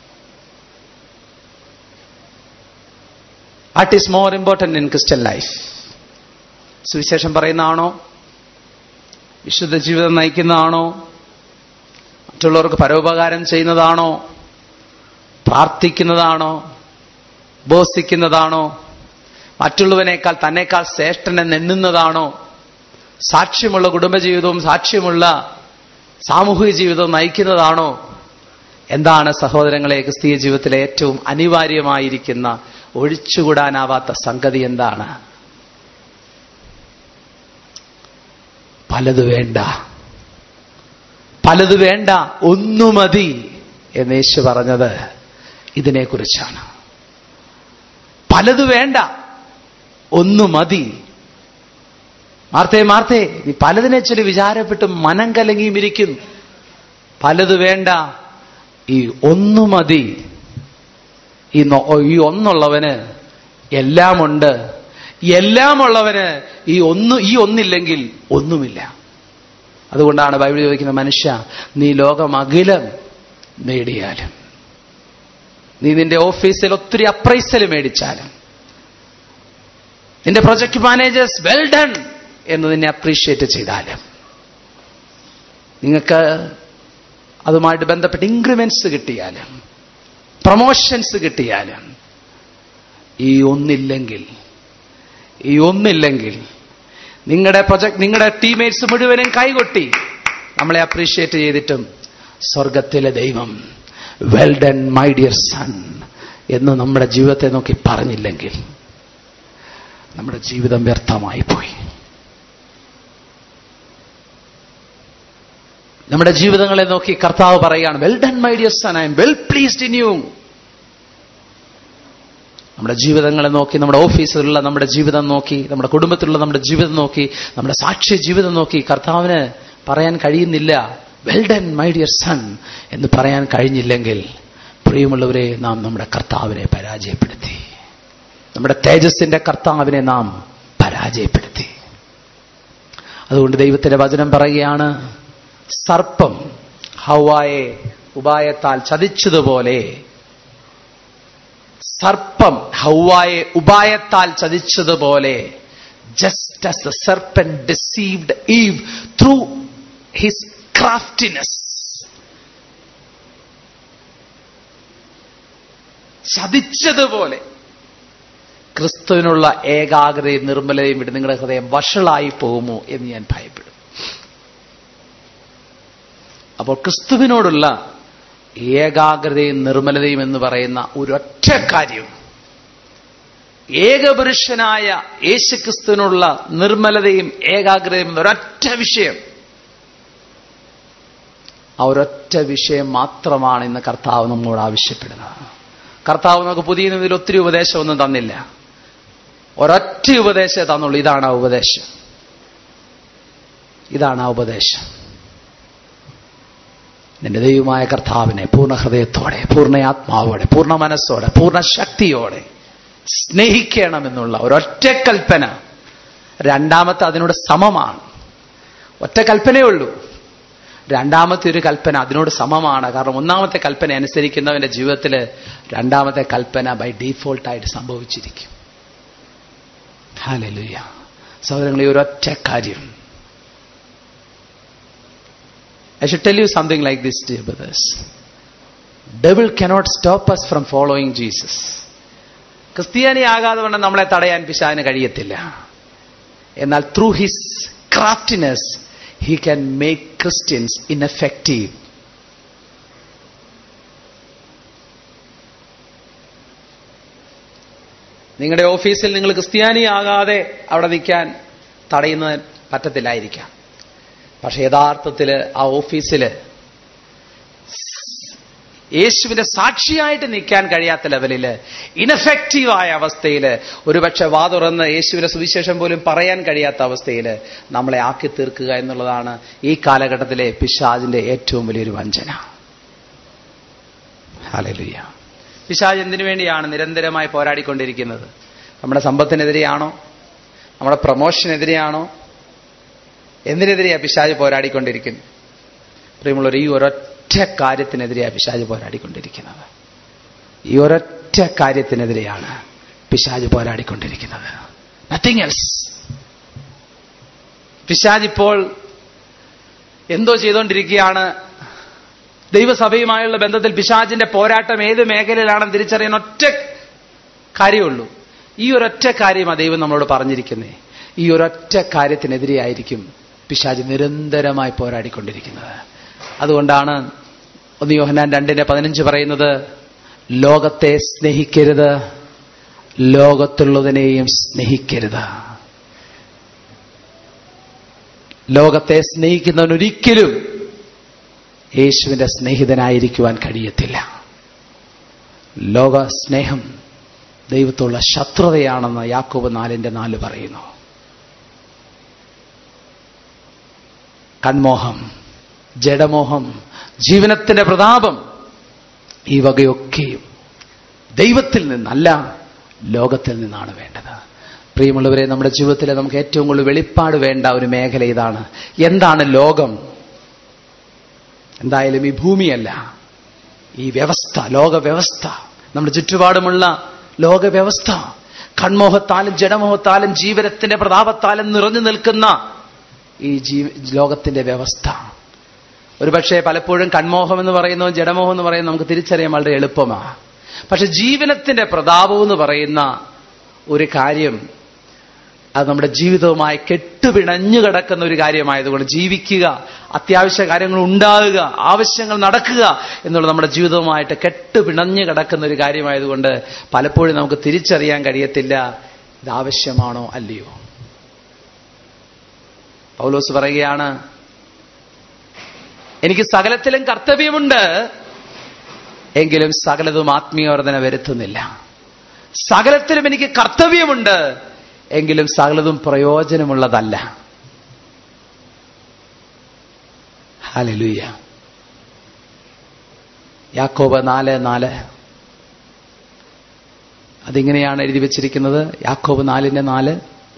what is more important in Christian life സുവിശേഷം പറയുന്നതാണോ വിശുദ്ധ ജീവിതം നയിക്കുന്നതാണോ മറ്റുള്ളവർക്ക് പരോപകാരം ചെയ്യുന്നതാണോ പ്രാർത്ഥിക്കുന്നതാണോ ബോസിക്കുന്നതാണോ മറ്റുള്ളവനേക്കാൾ തന്നെക്കാൾ ശ്രേഷ്ഠനെന്ന് എണ്ണുന്നതാണോ സാക്ഷ്യമുള്ള കുടുംബജീവിതവും സാക്ഷ്യമുള്ള സാമൂഹിക ജീവിതവും നയിക്കുന്നതാണോ എന്താണ് സഹോദരങ്ങളെ ക്രിസ്തീയ ജീവിതത്തിലെ ഏറ്റവും അനിവാര്യമായിരിക്കുന്ന ഒഴിച്ചുകൂടാനാവാത്ത സംഗതി എന്താണ് പലത് വേണ്ട പലത് വേണ്ട ഒന്നു മതി എന്ന് യേശു പറഞ്ഞത് ഇതിനെക്കുറിച്ചാണ് പലത് വേണ്ട ഒന്നു മതി മാർത്തേ മാർത്തേ നീ പലതിനെ ചൊല്ലി വിചാരപ്പെട്ട് മനം കലങ്ങിയും ഇരിക്കുന്നു പലത് വേണ്ട ഈ ഒന്നു മതി ഈ നൊ- ഈ ഒന്നുള്ളവന് എല്ലാമുണ്ട് എല്ലാമുള്ളവന് ഈ ഒന്ന് ഈ ഒന്നില്ലെങ്കിൽ ഒന്നുമില്ല അതുകൊണ്ടാണ് ബൈബിൾ ചോദിക്കുന്ന മനുഷ്യ നീ ലോകമകിലം നേടിയാലും നീ നിന്റെ ഓഫീസിൽ ഒത്തിരി അപ്രൈസൽ മേടിച്ചാലും നിന്റെ പ്രൊജക്ട് മാനേജേഴ്സ് വെൽ ഡൺ എന്ന് നിന്നെ അപ്രീഷിയേറ്റ് ചെയ്താലും നിങ്ങൾക്ക് അതുമായിട്ട് ബന്ധപ്പെട്ട് ഇൻക്രിമെന്റ്സ് കിട്ടിയാലും പ്രൊമോഷൻസ് കിട്ടിയാലും ഈ ഒന്നില്ലെങ്കിൽ ഈ ഒന്നില്ലെങ്കിൽ നിങ്ങളുടെ പ്രൊജക്ട് നിങ്ങളുടെ ടീമേറ്റ്സ് മുഴുവനും കൈകൊട്ടി നമ്മളെ അപ്രീഷിയേറ്റ് ചെയ്തിട്ടും സ്വർഗത്തിലെ ദൈവം well done my dear son എന്ന് നമ്മുടെ ജീവിതത്തെ നോക്കി പറഞ്ഞില്ലെങ്കിൽ നമ്മുടെ ജീവിതം വ്യർത്ഥമായി പോയി നമ്മുടെ ജീവിതങ്ങളെ നോക്കി കർത്താവ് പറയുകയാണ് well done my dear son I'm well pleased in you നമ്മുടെ ജീവിതങ്ങളെ നോക്കി നമ്മുടെ ഓഫീസിലുള്ള നമ്മുടെ ജീവിതം നോക്കി നമ്മുടെ കുടുംബത്തിലുള്ള നമ്മുടെ ജീവിതം നോക്കി നമ്മുടെ സാക്ഷ്യ ജീവിതം നോക്കി കർത്താവിന് പറയാൻ കഴിയുന്നില്ല well done my dear son എന്ന് പറയാൻ കഴിഞ്ഞില്ലെങ്കിൽ പ്രിയമുള്ളവരെ നാം നമ്മുടെ കർത്താവിനെ പരാജയപ്പെടുത്തി നമ്മുടെ തേജസ്സിന്റെ കർത്താവിനെ നാം പരാജയപ്പെടുത്തി അതുകൊണ്ട് ദൈവത്തിന്റെ വചനം പറയുകയാണ് സർപ്പം ഹൗവായെ ഉപായത്താൽ ചതിച്ചതുപോലെ സർപ്പം ഹൗവായെ ഉപായത്താൽ ചതിച്ചതുപോലെ just as the serpent deceived Eve through his craftiness ചതിച്ചതുപോലെ ക്രിസ്തുവിനുള്ള ഏകാഗ്രതയും നിർമ്മലതയും വിട്ട് നിങ്ങളുടെ ഹൃദയം വഷളായി പോകുമോ എന്ന് ഞാൻ ഭയപ്പെടും അപ്പോൾ ക്രിസ്തുവിനോടുള്ള ഏകാഗ്രതയും നിർമ്മലതയും എന്ന് പറയുന്ന ഒരൊറ്റ കാര്യം ഏകപുരുഷനായ യേശുക്രിസ്തുവിനുള്ള നിർമ്മലതയും ഏകാഗ്രതയും ഒരൊറ്റ വിഷയം ആ ഒരൊറ്റ വിഷയം മാത്രമാണ് ഇന്ന് കർത്താവ് നമ്മോട് ആവശ്യപ്പെടുന്നത് കർത്താവ് നമുക്ക് പുതിയ നിയമത്തിൽ ഒത്തിരി ഉപദേശമൊന്നും തന്നില്ല ഒരൊറ്റ ഉപദേശമേ തന്നുള്ളൂ ഇതാണ് ആ ഉപദേശം ഇതാണ് ആ ഉപദേശം നിന്റെ ദൈവമായ കർത്താവിനെ പൂർണ്ണ ഹൃദയത്തോടെ പൂർണ്ണ ആത്മാവോടെ പൂർണ്ണ മനസ്സോടെ പൂർണ്ണ ശക്തിയോടെ സ്നേഹിക്കണമെന്നുള്ള ഒരൊറ്റ കൽപ്പന രണ്ടാമത്തെ അതിനോട് സമമാണ് ഒറ്റ കൽപ്പനയേ ഉള്ളൂ രണ്ടാമത്തെ ഒരു കൽപ്പന അതിനോട് സമമാണ് കാരണം ഒന്നാമത്തെ കൽപ്പന അനുസരിക്കുന്നവന്റെ ജീവിതത്തിൽ രണ്ടാമത്തെ കൽപ്പന ബൈ ഡീഫോൾട്ടായിട്ട് സംഭവിച്ചിരിക്കും ഹാലലുയ സഹോദരങ്ങളെ ഒരൊറ്റ കാര്യം I should tell you something like this, dear brothers. Devil cannot stop us from following Jesus. ക്രിസ്ത്യാനിയാകാതെ കൊണ്ട് നമ്മളെ തടയാൻ പിശാന് കഴിയത്തില്ല എന്നാൽ through his craftiness he can make Christians ineffective നിങ്ങളുടെ ഓഫീസിൽ നിങ്ങൾ ക്രിസ്ത്യാനിയാകാതെ അവിടെ നിൽക്കാൻ തടയുന്നത് പറ്റത്തില്ലായിരിക്കാം പക്ഷെ യഥാർത്ഥത്തിൽ ആ ഓഫീസിൽ യേശുവിന്റെ സാക്ഷിയായിട്ട് നിൽക്കാൻ കഴിയാത്ത ലെവലിൽ ഇനഫക്റ്റീവായ അവസ്ഥയിൽ ഒരുപക്ഷെ വാ തുറന്ന് യേശുവിന്റെ സുവിശേഷം പോലും പറയാൻ കഴിയാത്ത അവസ്ഥയിൽ നമ്മളെ ആക്കി തീർക്കുക എന്നുള്ളതാണ് ഈ കാലഘട്ടത്തിലെ പിശാജിന്റെ ഏറ്റവും വലിയൊരു വഞ്ചന ഹല്ലേലൂയ പിശാജ് എന്തിനു വേണ്ടിയാണ് നിരന്തരമായി പോരാടിക്കൊണ്ടിരിക്കുന്നത് നമ്മുടെ സമ്പത്തിനെതിരെയാണോ നമ്മുടെ പ്രൊമോഷനെതിരെയാണോ എന്തിനെതിരെയാ പിശാജ് പോരാടിക്കൊണ്ടിരിക്കുന്നത് പ്രിയമുള്ളവർ ഈ ഒരൊറ്റ കാര്യത്തിനെതിരെയാ പിശാജ് പോരാടിക്കൊണ്ടിരിക്കുന്നത് ഈ ഒരൊറ്റ കാര്യത്തിനെതിരെയാണ് പിശാജ് പോരാടിക്കൊണ്ടിരിക്കുന്നത് നത്തിങ് എൽസ് പിശാജ് ഇപ്പോൾ എന്തോ ചെയ്തുകൊണ്ടിരിക്കുകയാണ് ദൈവസഭയുമായുള്ള ബന്ധത്തിൽ പിശാജിന്റെ പോരാട്ടം ഏത് മേഖലയിലാണെന്ന് തിരിച്ചറിയാൻ ഒറ്റ കാര്യമുള്ളൂ ഈ ഒരൊറ്റ കാര്യമാണ് ദൈവം നമ്മളോട് പറഞ്ഞിരിക്കുന്നത് ഈ ഒരൊറ്റ കാര്യത്തിനെതിരെയായിരിക്കും പിശാജ് നിരന്തരമായി പോരാടിക്കൊണ്ടിരിക്കുന്നത് അതുകൊണ്ടാണ് ഒന്ന് യോഹനാൻ രണ്ടിന്റെ പതിനഞ്ച് പറയുന്നത് ലോകത്തെ സ്നേഹിക്കരുത് ലോകത്തുള്ളതിനെയും സ്നേഹിക്കരുത് ലോകത്തെ സ്നേഹിക്കുന്നവൻ ഒരിക്കലും യേശുവിന്റെ സ്നേഹിതനായിരിക്കുവാൻ കഴിയത്തില്ല ലോക സ്നേഹം ദൈവത്തുള്ള ശത്രുതയാണെന്ന് യാക്കോബ് നാലിന്റെ നാല് പറയുന്നു കൺമോഹം ജഡമോഹം ജീവനത്തിന്റെ പ്രതാപം ഈ വകയൊക്കെയും ദൈവത്തിൽ നിന്നല്ല ലോകത്തിൽ നിന്നാണ് വേണ്ടത് പ്രിയമുള്ളവരെ നമ്മുടെ ജീവിതത്തിൽ നമുക്ക് ഏറ്റവും കൂടുതൽ വെളിപ്പാട് വേണ്ട ഒരു മേഖല ഇതാണ് എന്താണ് ലോകം എന്തായാലും ഈ ഭൂമിയല്ല ഈ വ്യവസ്ഥ ലോക വ്യവസ്ഥ നമ്മുടെ ചുറ്റുപാടുമുള്ള ലോക വ്യവസ്ഥ കൺമോഹത്താലും ജഡമോഹത്താലും ജീവനത്തിന്റെ പ്രതാപത്താലും നിറഞ്ഞു നിൽക്കുന്ന ഈ ജീവ ലോകത്തിന്റെ വ്യവസ്ഥ ഒരുപക്ഷെ പലപ്പോഴും കൺമോഹം എന്ന് പറയുന്നതും ജഡമോഹം എന്ന് പറയുന്നത് നമുക്ക് തിരിച്ചറിയാൻ വളരെ എളുപ്പമാണ് പക്ഷെ ജീവനത്തിന്റെ പ്രതാപം എന്ന് പറയുന്ന ഒരു കാര്യം അത് നമ്മുടെ ജീവിതവുമായി കെട്ടുപിണഞ്ഞു കിടക്കുന്ന ഒരു കാര്യമായതുകൊണ്ട് ജീവിക്കുക അത്യാവശ്യ കാര്യങ്ങൾ ഉണ്ടാകുക ആവശ്യങ്ങൾ നടക്കുക എന്നുള്ളത് നമ്മുടെ ജീവിതവുമായിട്ട് കെട്ടുപിണഞ്ഞു കിടക്കുന്ന ഒരു കാര്യമായതുകൊണ്ട് പലപ്പോഴും നമുക്ക് തിരിച്ചറിയാൻ കഴിയത്തില്ല ഇത് ആവശ്യമാണോ അല്ലയോ പൗലോസ് പറയുകയാണ് എനിക്ക് സകലത്തിലും കർത്തവ്യമുണ്ട് എങ്കിലും സകലതും ആത്മീയവർദ്ധന വരുത്തുന്നില്ല സകലത്തിലും എനിക്ക് കർത്തവ്യമുണ്ട് എങ്കിലും സകലതും പ്രയോജനമുള്ളതല്ല ഹലലുയ്യ യാക്കോബ് നാല് നാല് അതിങ്ങനെയാണ് എഴുതി വച്ചിരിക്കുന്നത് യാക്കോബ് നാലിന്റെ നാല്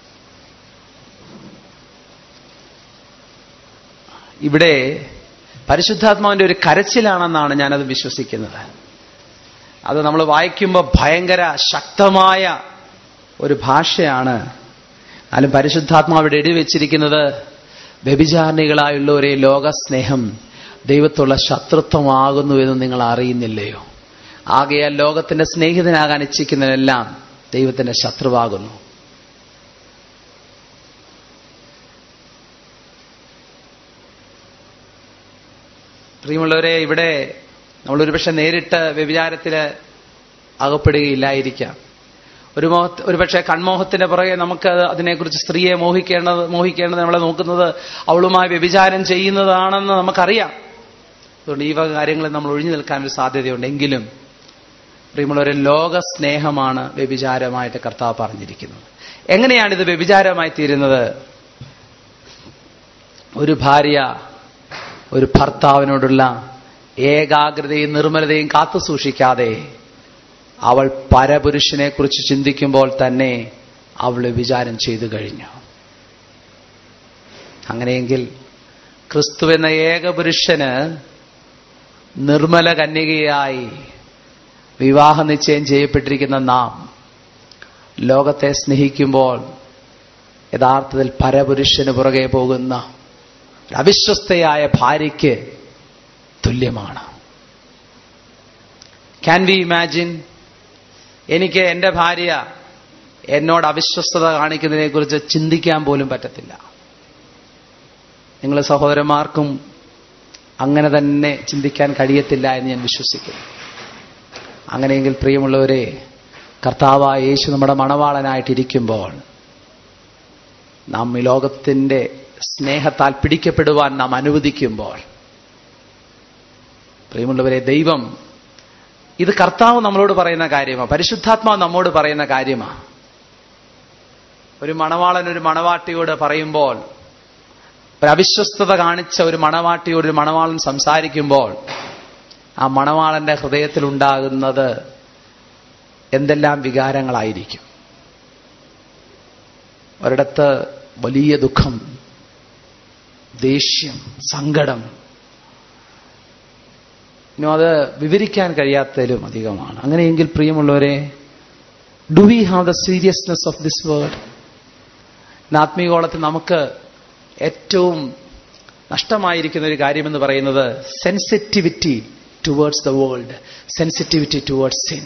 ഇവിടെ പരിശുദ്ധാത്മാവിന്റെ ഒരു കരച്ചിലാണെന്നാണ് ഞാനത് വിശ്വസിക്കുന്നത് അത് നമ്മൾ വായിക്കുമ്പോൾ ഭയങ്കര ശക്തമായ ഒരു ഭാഷയാണ് എന്നാലും പരിശുദ്ധാത്മാവിടെ എഴുതി വെച്ചിരിക്കുന്നത് വ്യഭിചാരണികളായുള്ളവരെ ലോകസ്നേഹം ദൈവത്തുള്ള ശത്രുത്വമാകുന്നു എന്ന് നിങ്ങൾ അറിയുന്നില്ലയോ ആകയാൽ ലോകത്തിന്റെ സ്നേഹിതനാകാൻ ഇച്ഛിക്കുന്നതിനെല്ലാം ദൈവത്തിന്റെ ശത്രുവാകുന്നു പ്രിയമുള്ളവരെ ഇവിടെ നമ്മൾ ഒരുപക്ഷെ നേരിട്ട് വ്യഭിചാരത്തിൽ അകപ്പെടുകയില്ലായിരിക്കാം ഒരു മോഹ ഒരുപക്ഷെ കൺമോഹത്തിന്റെ പുറകെ നമുക്ക് അതിനെക്കുറിച്ച് സ്ത്രീയെ മോഹിക്കേണ്ടത് മോഹിക്കേണ്ടത് നമ്മളെ നോക്കുന്നത് അവളുമായി വ്യഭിചാരം ചെയ്യുന്നതാണെന്ന് നമുക്കറിയാം അതുകൊണ്ട് ഈ വക കാര്യങ്ങളിൽ നമ്മൾ ഒഴിഞ്ഞു നിൽക്കാൻ ഒരു സാധ്യതയുണ്ട് എങ്കിലും പ്രിയമുള്ളവരെ ലോക സ്നേഹമാണ് വ്യഭിചാരമായിട്ട് കർത്താവ് പറഞ്ഞിരിക്കുന്നത് എങ്ങനെയാണിത് വ്യഭിചാരമായി തീരുന്നത് ഒരു ഭാര്യ ഒരു ഭർത്താവിനോടുള്ള ഏകാഗ്രതയും നിർമ്മലതയും കാത്തു സൂക്ഷിക്കാതെ അവൾ പരപുരുഷനെ കുറിച്ച് ചിന്തിക്കുമ്പോൾ തന്നെ അവൾ വിചാരം ചെയ്തു കഴിഞ്ഞു അങ്ങനെയെങ്കിൽ ക്രിസ്തു എന്ന ഏകപുരുഷന് നിർമ്മല കന്യകയായി വിവാഹ നിശ്ചയം ചെയ്യപ്പെട്ടിരിക്കുന്ന നാം ലോകത്തെ സ്നേഹിക്കുമ്പോൾ യഥാർത്ഥത്തിൽ പരപുരുഷന് പുറകെ പോകുന്ന അവിശ്വസ്തയായ ഭാര്യയ്ക്ക് തുല്യമാണ് ക്യാൻ വി ഇമാജിൻ എനിക്ക് എൻ്റെ ഭാര്യ എന്നോട് അവിശ്വസ്തത കാണിക്കുന്നതിനെ കുറിച്ച് ചിന്തിക്കാൻ പോലും പറ്റത്തില്ല നിങ്ങൾ സഹോദരന്മാർക്കും അങ്ങനെ തന്നെ ചിന്തിക്കാൻ കഴിയത്തില്ല എന്ന് ഞാൻ വിശ്വസിക്കുന്നു അങ്ങനെയെങ്കിൽ പ്രിയമുള്ളവരെ കർത്താവായ യേശു നമ്മുടെ മണവാളനായിട്ടിരിക്കുമ്പോൾ നാം ഈ ലോകത്തിൻ്റെ സ്നേഹത്താൽ പിടിക്കപ്പെടുവാൻ നാം അനുവദിക്കുമ്പോൾ പ്രിയമുള്ളവരെ ദൈവം ഇത് കർത്താവ് നമ്മളോട് പറയുന്ന കാര്യമാണ് പരിശുദ്ധാത്മാവ് നമ്മോട് പറയുന്ന കാര്യമാണ് ഒരു മണവാളൻ ഒരു മണവാട്ടിയോട് പറയുമ്പോൾ ഒരു അവിശ്വസ്തത കാണിച്ച ഒരു മണവാട്ടിയോട് ഒരു മണവാളൻ സംസാരിക്കുമ്പോൾ ആ മണവാളന്റെ ഹൃദയത്തിലുണ്ടാകുന്നത് എന്തെല്ലാം വികാരങ്ങളായിരിക്കും ഒരിടത്ത് വലിയ ദുഃഖം ദേഷ്യം സങ്കടം ഇനി അത് വിവരിക്കാൻ കഴിയാത്തതിലും അധികമാണ് അങ്ങനെയെങ്കിൽ പ്രിയമുള്ളവരെ do we have the seriousness of this word ആത്മീയകോളത്തിൽ നമുക്ക് ഏറ്റവും നഷ്ടമായിരിക്കുന്ന ഒരു കാര്യമെന്ന് പറയുന്നത് sensitivity towards the world sensitivity towards sin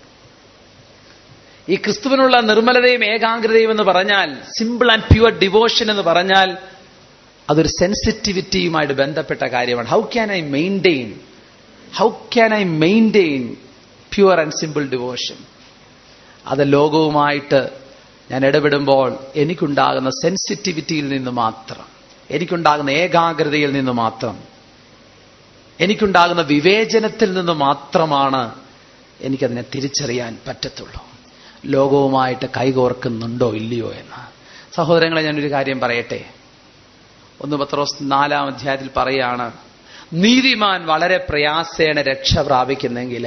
ഈ ക്രിസ്തുവിനുള്ള നിർമ്മലതയും ഏകാഗ്രതയും എന്ന് പറഞ്ഞാൽ സിമ്പിൾ ആൻഡ് പ്യുവർ ഡിവോഷൻ എന്ന് പറഞ്ഞാൽ അതൊരു സെൻസിറ്റിവിറ്റിയുമായിട്ട് ബന്ധപ്പെട്ട കാര്യമാണ് how can I maintain how can I maintain pure and simple devotion അത് ലോകവുമായിട്ട് ഞാൻ ഇടപെടുമ്പോൾ എനിക്കുണ്ടാകുന്ന സെൻസിറ്റിവിറ്റിയിൽ നിന്ന് മാത്രം എനിക്കുണ്ടാകുന്ന ഏകാഗ്രതയിൽ നിന്ന് മാത്രം എനിക്കുണ്ടാകുന്ന വിവേചനത്തിൽ നിന്ന് മാത്രമാണ് എനിക്കതിനെ തിരിച്ചറിയാൻ പറ്റത്തുള്ളൂ ലോകവുമായിട്ട് കൈകോർക്കുന്നുണ്ടോ ഇല്ലയോ എന്ന് സഹോദരങ്ങളെ ഞാനൊരു കാര്യം പറയട്ടെ ഒന്ന് പത്രോസ് നാലാം അധ്യായത്തിൽ പറയാണ് നീതിമാൻ വളരെ പ്രയാസേന രക്ഷ പ്രാപിക്കുന്നെങ്കിൽ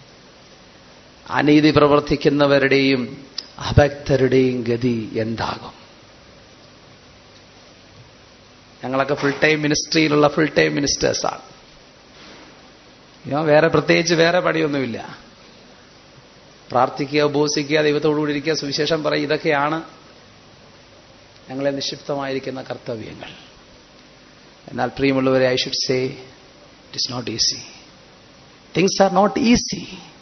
അനീതി പ്രവർത്തിക്കുന്നവരുടെയും അഭക്തരുടെയും ഗതി എന്താകും ഞങ്ങളൊക്കെ ഫുൾ ടൈം മിനിസ്ട്രിയിലുള്ള ഫുൾ ടൈം മിനിസ്റ്റേഴ്സാണ് വേറെ പ്രത്യേകിച്ച് വേറെ പണിയൊന്നുമില്ല പ്രാർത്ഥിക്കുക ഉപവസിക്കുക ദൈവത്തോടുകൂടി ഇരിക്കുക സുവിശേഷം പറയുക ഇതൊക്കെയാണ് ഞങ്ങളെ നിക്ഷിപ്തമായിരിക്കുന്ന കർത്തവ്യങ്ങൾ എന്നാൽ പ്രിയമുള്ളവരെ I should say it is not easy things are not easy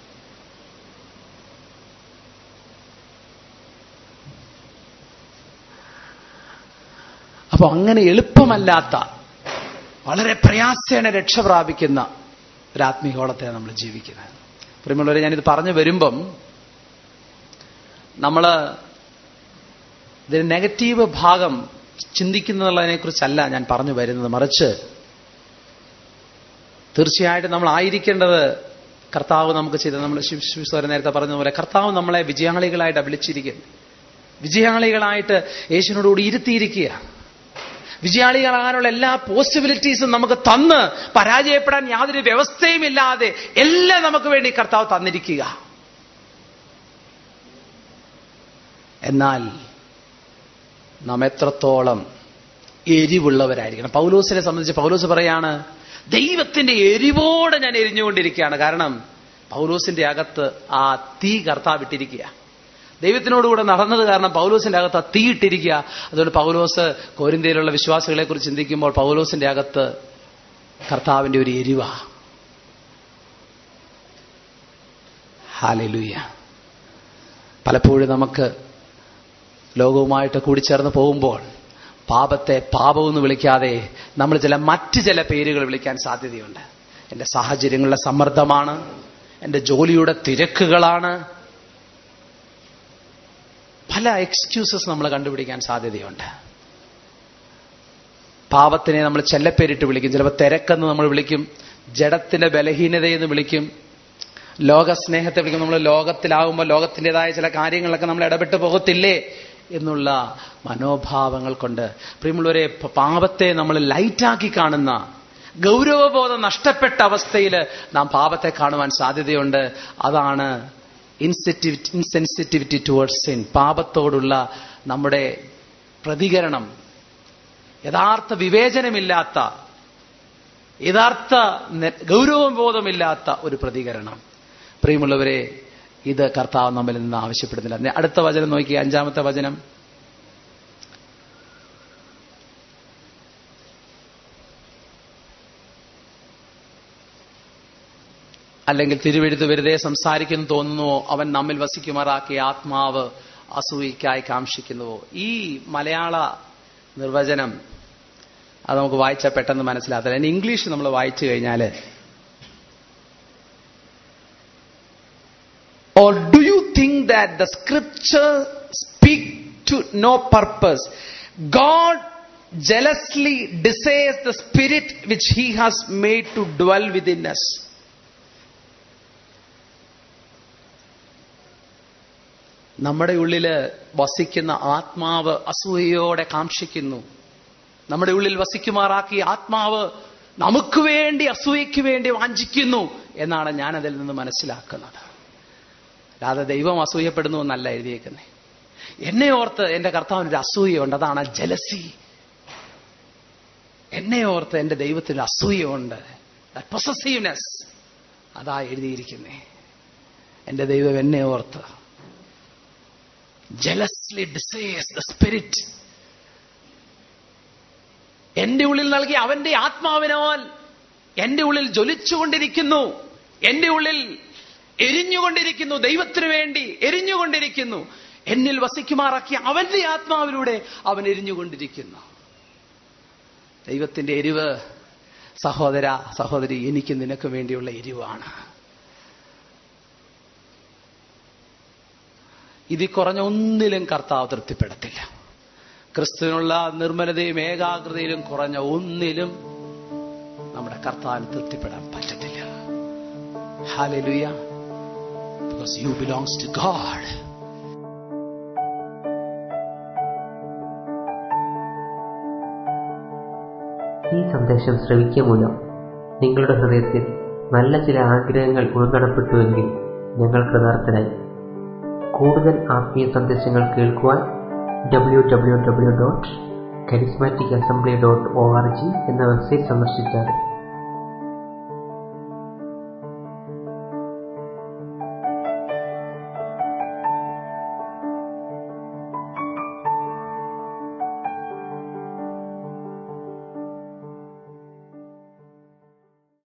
അപ്പോൾ അങ്ങനെ എളുപ്പമല്ലാത്ത വളരെ പ്രയാസേന രക്ഷ പ്രാപിക്കുന്ന ഒരു ആത്മീകോളത്തെ നമ്മൾ ജീവിക്കുന്നത് പ്രിയമുള്ളവരെ ഞാനിത് പറഞ്ഞു വരുമ്പം നമ്മൾ ഇതിന് നെഗറ്റീവ് ഭാഗം ചിന്തിക്കുന്നതിനെ കുറിച്ചല്ല ഞാൻ പറഞ്ഞു വരുന്നത് മറിച്ച് തീർച്ചയായിട്ടും നമ്മൾ ആയിരിക്കേണ്ടത് കർത്താവ് നമുക്ക് ചെയ്ത നമ്മൾ ശിവസ്വരൻ നേരത്തെ പറഞ്ഞതുപോലെ കർത്താവ് നമ്മളെ വിജയാളികളായിട്ട് വിളിച്ചിരിക്കുന്നു വിജയാളികളായിട്ട് യേശുവിനോടുകൂടി ഇരുത്തിയിരിക്കുക വിജയാളികളാകാനുള്ള എല്ലാ പോസിബിലിറ്റീസും നമുക്ക് തന്ന് പരാജയപ്പെടാൻ യാതൊരു വ്യവസ്ഥയും ഇല്ലാതെ എല്ലാം നമുക്ക് വേണ്ടി കർത്താവ് തന്നിരിക്കുക എന്നാൽ നാം എത്രത്തോളം എരിവുള്ളവരായിരിക്കണം പൗലോസിനെ സംബന്ധിച്ച് പൗലോസ് പറയാണ് ദൈവത്തിന്റെ എരിവോടെ ഞാൻ എരിഞ്ഞുകൊണ്ടിരിക്കുകയാണ് കാരണം പൗലോസിന്റെ അകത്ത് ആ തീ കർത്താവ് ഇട്ടിരിക്കുക ദൈവത്തിനോടുകൂടെ നടന്നത് കാരണം പൗലോസിന്റെ അകത്ത് ആ തീ ഇട്ടിരിക്കുക അതുകൊണ്ട് പൗലോസ് കോരിന്തയിലുള്ള വിശ്വാസികളെ കുറിച്ച് ചിന്തിക്കുമ്പോൾ പൗലോസിന്റെ അകത്ത് കർത്താവിന്റെ ഒരു എരിവ ഹാലലൂയ പലപ്പോഴും നമുക്ക് ലോകവുമായിട്ട് കൂടിച്ചേർന്ന് പോകുമ്പോൾ പാപത്തെ പാപമെന്ന് വിളിക്കാതെ നമ്മൾ ചില മറ്റ് ചില പേരുകൾ വിളിക്കാൻ സാധ്യതയുണ്ട് എൻ്റെ സാഹചര്യങ്ങളുടെ സമ്മർദ്ദമാണ് എൻ്റെ ജോലിയുടെ തിരക്കുകളാണ് പല എക്സ്ക്യൂസസ് നമ്മൾ കണ്ടുപിടിക്കാൻ സാധ്യതയുണ്ട് പാപത്തിനെ നമ്മൾ ചെല്ലപ്പേരിട്ട് വിളിക്കും ചിലപ്പോൾ തിരക്കെന്ന് നമ്മൾ വിളിക്കും ജഡത്തിന്റെ ബലഹീനതയെന്ന് വിളിക്കും ലോകസ്നേഹത്തെ വിളിക്കും നമ്മൾ ലോകത്തിലാകുമ്പോൾ ലോകത്തിൻ്റെതായ ചില കാര്യങ്ങളൊക്കെ നമ്മൾ ഇടപെട്ട് പോകത്തില്ലേ എന്നുള്ള മനോഭാവങ്ങൾ കൊണ്ട് പ്രിയമുള്ളവരെ പാപത്തെ നമ്മൾ ലൈറ്റാക്കി കാണുന്ന ഗൗരവബോധം നഷ്ടപ്പെട്ട അവസ്ഥയിൽ നാം പാപത്തെ കാണുവാൻ സാധ്യതയുണ്ട് അതാണ് ഇൻസെറ്റിവിറ്റി ഇൻസെൻസിറ്റിവിറ്റി ടുവേർഡ്സ് സിൻ പാപത്തോടുള്ള നമ്മുടെ പ്രതികരണം യഥാർത്ഥ വിവേചനമില്ലാത്ത യഥാർത്ഥ ഗൗരവബോധമില്ലാത്ത ഒരു പ്രതികരണം പ്രിയമുള്ളവരെ ഇത് കർത്താവ് നമ്മിൽ നിന്ന് ആവശ്യപ്പെടുന്നില്ല അടുത്ത വചനം നോക്കി അഞ്ചാമത്തെ വചനം അല്ലെങ്കിൽ തിരുവെഴുത്ത് വെറുതെ സംസാരിക്കുന്നു തോന്നുന്നുവോ അവൻ നമ്മിൽ വസിക്കുമാറാക്കിയ ആത്മാവ് അസൂയിക്കായി കാക്ഷിക്കുന്നുവോ ഈ മലയാള നിർവചനം അത് നമുക്ക് വായിച്ചാൽ പെട്ടെന്ന് മനസ്സിലാകത്തില്ല ഇനി ഇംഗ്ലീഷ് നമ്മൾ വായിച്ചു കഴിഞ്ഞാൽ Or do you think that the scripture speak to no purpose? God jealously desires the spirit which he has made to dwell within us. നമ്മുടെ ഉള്ളില് വസിക്കുന്ന ആത്മാവ് അസൂയയോടെ കാക്ഷിക്കുന്നു നമ്മുടെ ഉള്ളിൽ വസിക്കുമാറാക്കിയ ആത്മാവ് നമുക്ക് വേണ്ടി അസൂയയ്ക്ക് വേണ്ടി വാഞ്ചിക്കുന്നു എന്നാണ് ഞാൻ അതിൽ നിന്ന് മനസ്സിലാക്കുന്നത് അല്ലാതെ ദൈവം അസൂയപ്പെടുന്നു എന്നല്ല എഴുതിയേക്കുന്നത് എന്നെ ഓർത്ത് എന്റെ കർത്താവിന് ഒരു അസൂയയുണ്ട് അതാണ് ജലസി എന്നെ ഓർത്ത് എന്റെ ദൈവത്തിന് അസൂയമുണ്ട് പൊസസീവ്നെസ് അതാ എഴുതിയിരിക്കുന്നേ എന്റെ ദൈവം എന്നെ ഓർത്ത് ജലസ്ലി ഡിസേഴ്സ് ദ സ്പിരിറ്റ് എന്റെ ഉള്ളിൽ നൽകിയ അവന്റെ ആത്മാവിനാൽ എന്റെ ഉള്ളിൽ ജ്വലിച്ചുകൊണ്ടിരിക്കുന്നു എന്റെ ഉള്ളിൽ എരിഞ്ഞുകൊണ്ടിരിക്കുന്നു ദൈവത്തിനു വേണ്ടി എരിഞ്ഞുകൊണ്ടിരിക്കുന്നു എന്നിൽ വസിക്കുമാറാക്കിയ അവന്റെ ആത്മാവിലൂടെ അവൻ എരിഞ്ഞുകൊണ്ടിരിക്കുന്നു ദൈവത്തിന്റെ എരിവ് സഹോദര സഹോദരി എനിക്ക് നിനക്ക് വേണ്ടിയുള്ള എരിവാണ് ഇതിൽ കുറഞ്ഞ ഒന്നിലും കർത്താവ് തൃപ്തിപ്പെടത്തില്ല ക്രിസ്തുവിനുള്ള നിർമ്മലതയും ഏകാഗ്രതയിലും കുറഞ്ഞ ഒന്നിലും നമ്മുടെ കർത്താവിന് തൃപ്തിപ്പെടാൻ പറ്റത്തില്ല hallelujah because you belongs to God ഈ സന്ദേശം ശ്രവിക്കുക മൂലം നിങ്ങളുടെ ഹൃദയത്തിൽ നല്ല ചില ആഗ്രഹങ്ങൾ ഉൾനടപ്പെട്ടുവെങ്കിൽ ഞങ്ങൾ കൃതാർത്ഥരായി കൂടുതൽ ആത്മീയ സന്ദേശങ്ങൾ കേൾക്കുവാൻ W W W dot charismatic assembly dot O R G എന്ന വെബ്സൈറ്റ് സന്ദർശിച്ചാൽ